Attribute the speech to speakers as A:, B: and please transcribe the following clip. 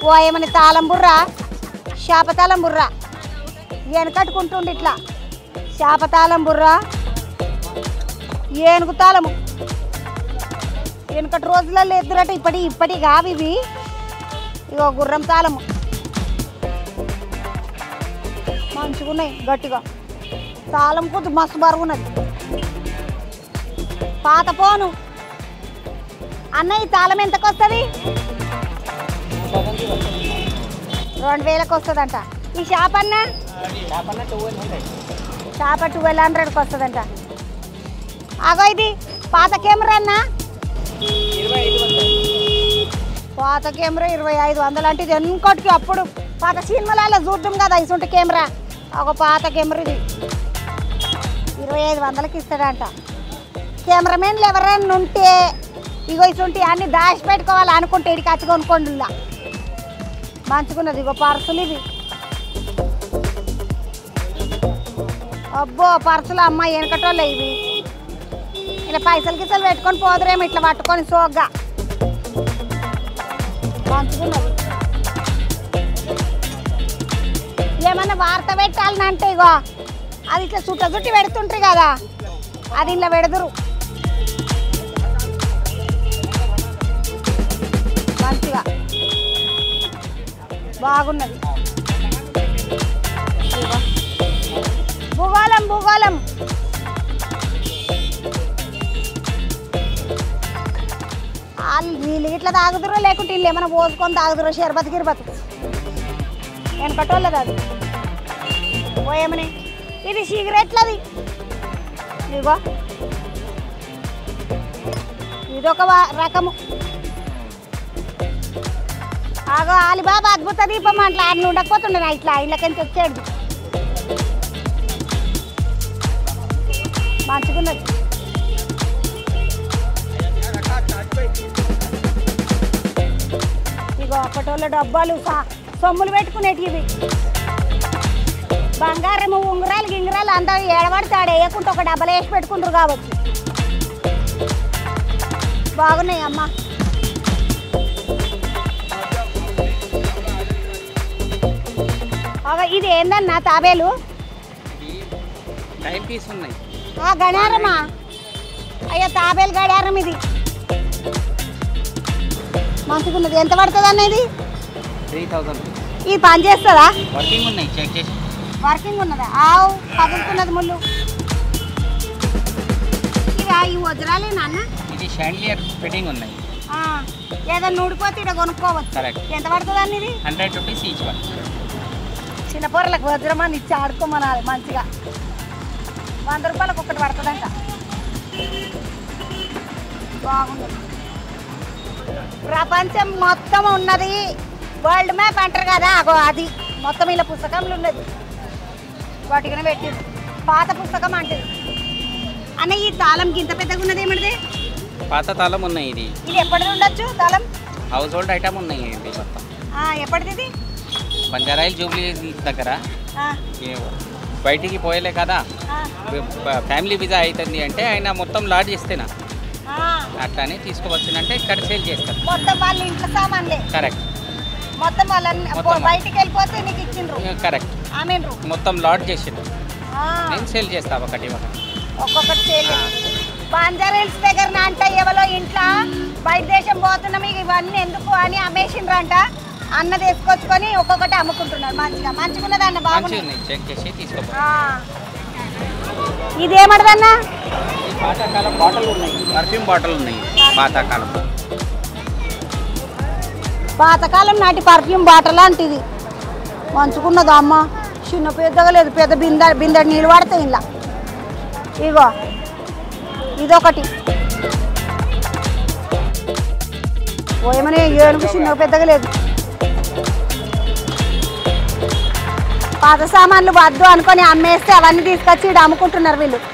A: ఓ ఏమని తాళం బుర్ర శాపతాళం బుర్ర వెనకట్టుకుంటుండి ఇట్లా శాపతాళం బుర్ర ఏనుగు తాళము వెనకటి రోజులలో ఎదురట ఇప్పటి ఇప్పటి కావు ఇవి ఇగో గుర్రం తాళము మంచిగా ఉన్నాయి గట్టిగా తాళం కొద్ది మస్తు బరుగున్నది పాత పోను అన్న ఈ తాళం ఎంతకు వస్తుంది రెండు వేలకు వస్తుందంట ఈ షాప్ అన్న షాప్ ట్వెల్వ్ హండ్రెడ్కి వస్తుందంట అగో ఇది పాత కెమెరా అన్న పాత కెమెరా ఇరవై ఐదు వందలు అంటే ఇది ఎన్నికోటికి అప్పుడు పాత సినిమాలలో చూద్దాం కదా ఇసుంటి కెమెరా ఒక పాత కెమెరా ఇది ఇరవై ఐదు వందలకి ఇస్తాడంట కెమెరామెన్లు ఎవరైనా ఉంటే ఇగో ఇసుంటి అన్ని దాచి పెట్టుకోవాలి అనుకుంటే ఇడికి వచ్చి కొనుక్కోండి ఇలా మంచుకున్నది ఇగో పర్సులు ఇవి అబ్బో పర్సులు అమ్మ వెనకటోళ్ళే ఇవి ఇలా పైసలు గిసలు పెట్టుకొని పోదురేమో ఇట్లా పట్టుకొని సోగ్గా మంచుకున్నది ఏమన్నా వార్త పెట్టాలని అంటే ఇగో అది ఇట్లా చుట్ట చుట్టి పెడుతుంటారు కదా అది ఇలా పెడదురు మంచిగా బాగున్నది ఇగో. భూగోళం భూగోళం వాళ్ళు వీళ్ళు ఇట్లా తాగుదురో లేకుంటే వీళ్ళు ఏమైనా పోసుకొని తాగుదురో షర్బత్ గిర్బత్ వెనకటోళ్ళది అది పోయేమని ఇది సిగరెట్లది ఇగో ఇదొక వా- రకము ఆగో ఆలిబాబా అద్భుత దీపం అట్లా అన్ని ఉండకపోతుండే నా ఇట్లా ఇళ్ళకెంత వచ్చాడు మంచుకున్నది ఇగో అప్పటోళ్ళ డబ్బాలు సా- సొమ్ములు పెట్టుకునేటివి ఇవి బంగారము ఉంగరాలు గింగరాలు అంతా ఏడబడితే ఆడ వేయకుండా ఒక డబ్బలు వేసి పెట్టుకుంటారు కావచ్చు బాగున్నాయి అమ్మ ఒక ఇది ఏందన్నా తాబేలు
B: టైం పీస్ ఉన్నాయి
A: ఆ గడారమా అయ్యో తాబేలు గడారం ఇది మంచిగున్నది ఎంత పడుతుంది అనేది
B: త్రీ థౌజండ్
A: ఇది పని చేస్తుందా
B: వర్కింగ్ ఉన్నాయి చెక్ చేసి
A: వర్కింగ్ ఉన్నదా ఆవు కదులుతున్నది ముళ్ళు ఇవి ఈ వజ్రాలే నాన్న
B: ఇది షాండ్లియర్ ఫిట్టింగ్ ఉన్నాయి
A: ఆ, ఏదన్నా ఊడిపోతే ఇక్కడ కొనుక్కోవచ్చు
B: కరెక్ట్
A: ఎంత పడుతుంది అన్న ఇది
B: హండ్రెడ్ రూపీస్ ఈచ్ వన్
A: చిన్న పొరలకు వజ్రం అని ఇచ్చి ఆడుకోమనాలి మంచిగా వంద రూపాయలకు ఒకటి పడుతుందంట బాగుంది ప్రపంచం మొత్తం ఉన్నది వరల్డ్ మ్యాప్ అంటారు కదా అగో అది మొత్తం ఇలా పుస్తకంలో ఉన్నది వాటికనే పెట్టింది పాత పుస్తకం అంటది అన్న ఈ తాళం ఇంత పెద్దగా ఉన్నది ఏమిటిది
B: పాత తాళం ఉన్నాయి ఇది
A: ఇది ఎప్పటిది ఉండొచ్చు తాళం
B: హౌస్ హోల్డ్ ఐటమ్ ఉన్నాయి ఇది మొత్తం
A: ఆ, ఎప్పటిది ఇది
B: బంజారాయిల్ జూబ్లీ దగ్గర
A: ఆ,
B: ఈ బయటికి పోయలే కదా
A: ఆ,
B: ఫ్యామిలీ వీసా అవుతుంది అంటే ఆయన మొత్తం లాడ్ చేస్తేనా
A: ఆ.
B: అట్లానే తీసుకువచ్చునంటే ఇక్కడ సేల్ చేస్తారు
A: మొత్తం వాళ్ళ ఇంట్లో సామాన్లే
B: కరెక్ట్
A: మొత్తం వాళ్ళని
B: మొత్తం.
A: బయటికి వెళ్ళిపోతే నీకు ఇచ్చిండ్రు
B: కరెక్ట్
A: ఆమెన్రు
B: మొత్తం లాడ్ చేసిండు
A: ఆ,
B: నేను సేల్ చేస్తా ఒకటి ఒకటి
A: ఒక్కొక్కటి సేల్ బంజారా హిల్స్ దగ్గర అంట ఎవరో ఇంట్లో బయట దేశం పోతున్నాం ఇక ఇవన్నీ ఎందుకు అని అమ్మేసిండ్రు అంట అన్న తీసుకొచ్చుకొని ఒక్కొక్కటి అమ్ముకుంటున్నారు మంచిగా మంచిగా ఉన్నది అన్న
B: మంచిగా
A: బాగుంది
B: ఉన్నాయి చెక్ చేసి తీసుకోపో
A: ఆ. ఇదేమడదన్నా
B: పాతకాలం బాటలు ఉన్నాయి పర్ఫ్యూమ్ బాటలు ఉన్నాయి పాతకాలం
A: పాతకాలం నాటి పర్ఫ్యూమ్ బాటల్ లాంటిది మంచుకున్నది అమ్మ చిన్న పెద్దగా లేదు పెద్ద బిందె బిందె నీళ్ళు పడతాయి ఇలా ఇగో ఇదొకటి ఓ ఏమని ఏనుగు చిన్న పెద్దగా లేదు పాత సామాన్లు వద్దు అనుకొని అమ్మేస్తే అవన్నీ తీసుకొచ్చి ఇక్కడ అమ్ముకుంటున్నారు వీళ్ళు